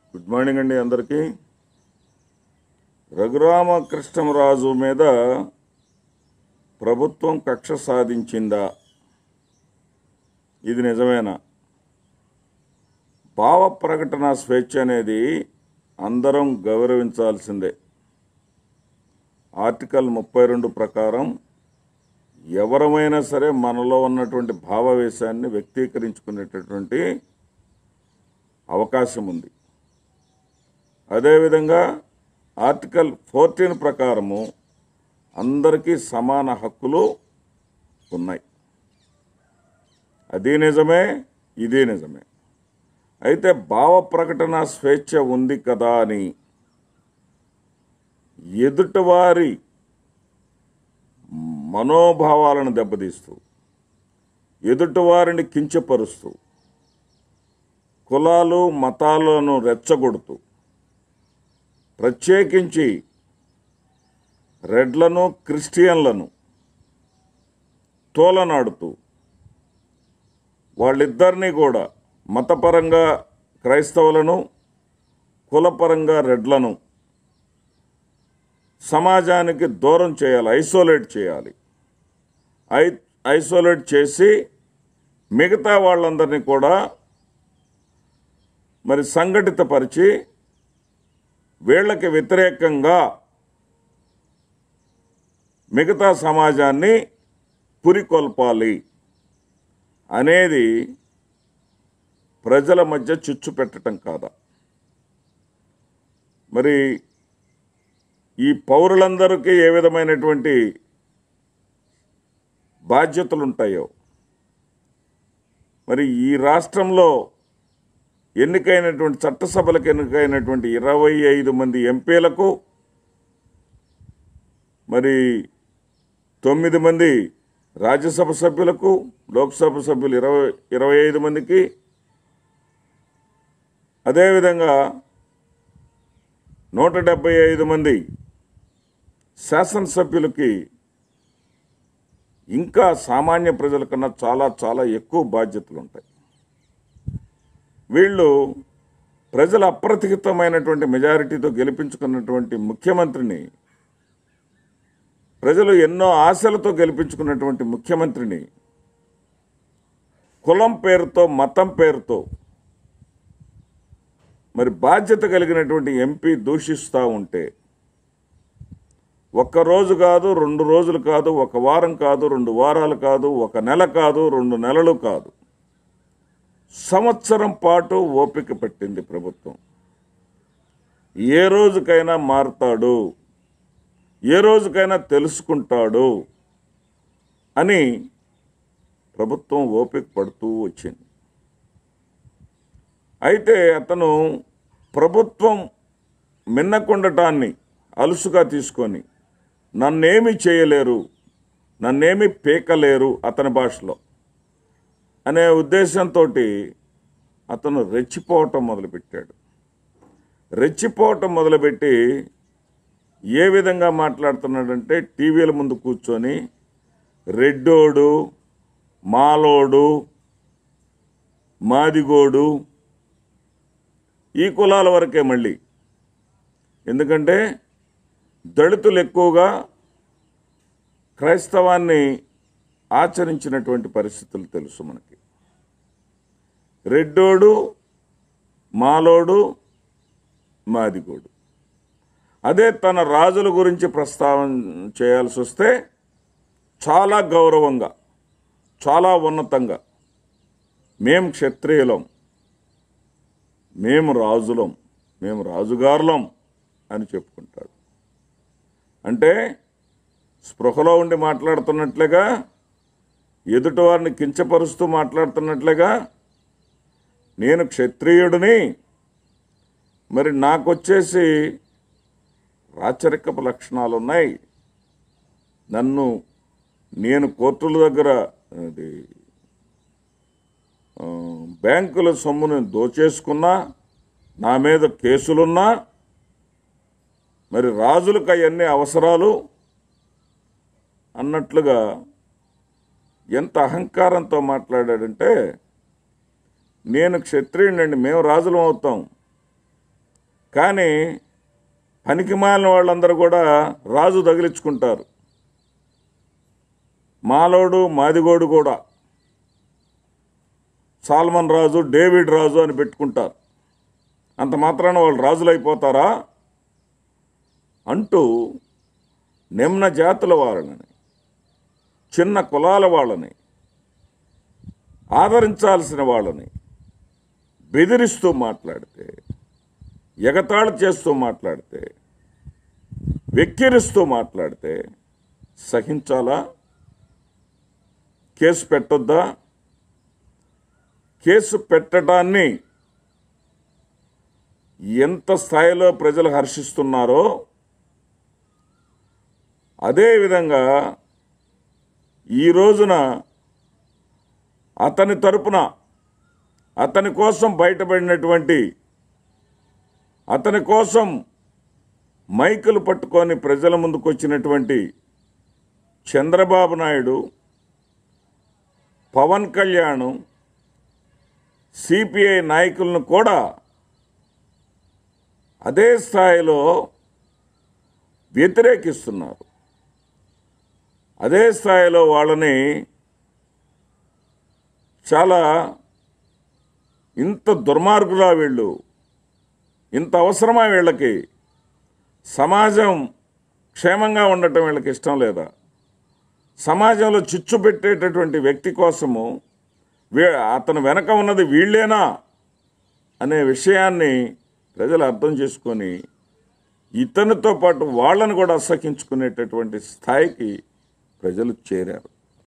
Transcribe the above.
good morning అండి అందరికీ రఘురామకృష్ణరాజు మీద ప్రభుత్వం కక్ష సాధించిందా ఇది నిజమేనా భావ ప్రకటన స్వేచ్ఛ అనేది అందరం గౌరవించాల్సిందే ఆర్టికల్ ముప్పై రెండు ప్రకారం ఎవరమైనా సరే మనలో ఉన్నటువంటి భావావేశాన్ని వ్యక్తీకరించుకునేటటువంటి అవకాశం ఉంది అదేవిధంగా ఆర్టికల్ ఫోర్టీన్ ప్రకారము అందరికీ సమాన హక్కులు ఉన్నాయి అది నిజమే ఇది నిజమే అయితే భావ ప్రకటన స్వేచ్ఛ ఉంది కదా అని ఎదుటివారి మనోభావాలను దెబ్బతీస్తూ ఎదుటివారిని కించపరుస్తూ కులాలు మతాలను రెచ్చగొడుతూ ప్రత్యేకించి రెడ్లను క్రిస్టియన్లను తోలనాడుతూ వాళ్ళిద్దరినీ కూడా మతపరంగా క్రైస్తవులను కులపరంగా రెడ్లను సమాజానికి దూరం చేయాలి ఐసోలేట్ చేయాలి ఐ ఐసోలేట్ చేసి మిగతా వాళ్ళందరినీ కూడా మరి సంఘటితపరిచి వీళ్ళకి వ్యతిరేకంగా మిగతా సమాజాన్ని పురికొల్పాలి అనేది ప్రజల మధ్య చిచ్చు పెట్టడం కాదా మరి ఈ పౌరులందరికీ ఏ విధమైనటువంటి బాధ్యతలు ఉంటాయో మరి ఈ రాష్ట్రంలో ఎన్నికైనటువంటి చట్టసభలకు ఎన్నికైనటువంటి ఇరవై ఐదు మంది ఎంపీలకు మరి తొమ్మిది మంది రాజ్యసభ సభ్యులకు లోక్సభ సభ్యులు ఇరవై ఇరవై ఐదు మందికి అదేవిధంగా నూట డెబ్బై ఐదు మంది శాసనసభ్యులకి ఇంకా సామాన్య ప్రజల కన్నా చాలా చాలా ఎక్కువ బాధ్యతలు ఉంటాయి వీళ్ళు ప్రజల అప్రతిహితమైనటువంటి మెజారిటీతో గెలిపించుకున్నటువంటి ముఖ్యమంత్రిని ప్రజలు ఎన్నో ఆశలతో గెలిపించుకున్నటువంటి ముఖ్యమంత్రిని కులం పేరుతో మతం పేరుతో మరి బాధ్యత కలిగినటువంటి ఎంపీ దూషిస్తూ ఉంటే ఒక్క రోజు కాదు రెండు రోజులు కాదు ఒక వారం కాదు రెండు వారాలు కాదు ఒక నెల కాదు రెండు నెలలు కాదు సంవత్సరం పాటు ఓపిక పెట్టింది ప్రభుత్వం ఏ రోజుకైనా మారుతాడు ఏ రోజుకైనా తెలుసుకుంటాడు అని ప్రభుత్వం ఓపిక పడుతూ వచ్చింది అయితే అతను ప్రభుత్వం మిన్నకుండటాన్ని అలుసుగా తీసుకొని నన్నేమి చేయలేరు నన్నేమి పీకలేరు అతని భాషలో అనే ఉద్దేశంతో అతను రెచ్చిపోవటం మొదలుపెట్టాడు రెచ్చిపోవటం మొదలుపెట్టి ఏ విధంగా మాట్లాడుతున్నాడంటే టీవీల ముందు కూర్చొని రెడ్డోడు మాలోడు మాదిగోడు ఈ కులాల వరకే మళ్ళీ ఎందుకంటే దళితులు ఎక్కువగా క్రైస్తవాన్ని ఆచరించినటువంటి పరిస్థితులు తెలుసు మనకి రెడ్డోడు మాలోడు మాదిగోడు అదే తన రాజుల గురించి ప్రస్తావన చేయాల్సి వస్తే చాలా గౌరవంగా చాలా ఉన్నతంగా మేం క్షత్రియులం మేము రాజులం మేము రాజుగారులం అని చెప్పుకుంటాడు అంటే స్పృహలో ఉండి మాట్లాడుతున్నట్లుగా ఎదుటివారిని కించపరుస్తూ మాట్లాడుతున్నట్లుగా నేను క్షత్రియుడిని మరి నాకొచ్చేసి రాచరికపు లక్షణాలు ఉన్నాయి నన్ను నేను కోర్టుల దగ్గర అది ఆ, బ్యాంకుల సొమ్మును దోచేసుకున్నా నా మీద కేసులున్నా మరి రాజులకు అవన్నీ అవసరాలు అన్నట్లుగా ఎంత అహంకారంతో మాట్లాడాడంటే నేను క్షత్రియుడినండి మేము రాజులం అవుతాం కానీ పనికిమాలిన వాళ్ళందరూ కూడా రాజు తగిలించుకుంటారు మాలోడు మాదిగోడు కూడా సాల్మన్ రాజు డేవిడ్ రాజు అని పెట్టుకుంటారు అంత మాత్రాన వాళ్ళు రాజులైపోతారా అంటూ నిమ్న జాతుల వాళ్ళని చిన్న కులాల వాళ్ళని ఆదరించాల్సిన వాళ్ళని బెదిరిస్తూ మాట్లాడితే ఎగతాళి చేస్తూ మాట్లాడితే వెక్కిరిస్తూ మాట్లాడితే సహించాలా కేసు పెట్టొద్దా కేసు పెట్టడాన్ని ఎంత స్థాయిలో ప్రజలు హర్షిస్తున్నారో అదేవిధంగా ఈ రోజున అతని తరపున అతని కోసం బయటపడినటువంటి అతని కోసం మైకులు పట్టుకొని ప్రజల ముందుకు వచ్చినటువంటి చంద్రబాబు నాయుడు పవన్ కళ్యాణ్ సిపిఐ నాయకులను కూడా అదే స్థాయిలో వ్యతిరేకిస్తున్నారు అదే స్థాయిలో వాళ్ళని చాలా ఇంత దుర్మార్గులా వీళ్ళు ఇంత అవసరమా వీళ్ళకి సమాజం క్షేమంగా ఉండటం వీళ్ళకి ఇష్టం లేదా సమాజంలో చిచ్చు పెట్టేటటువంటి వ్యక్తి కోసము వీ అతను వెనక ఉన్నది వీళ్ళేనా అనే విషయాన్ని ప్రజలు అర్థం చేసుకొని ఇతనితో పాటు వాళ్ళను కూడా అసహించుకునేటటువంటి స్థాయికి ప్రజలు చేరారు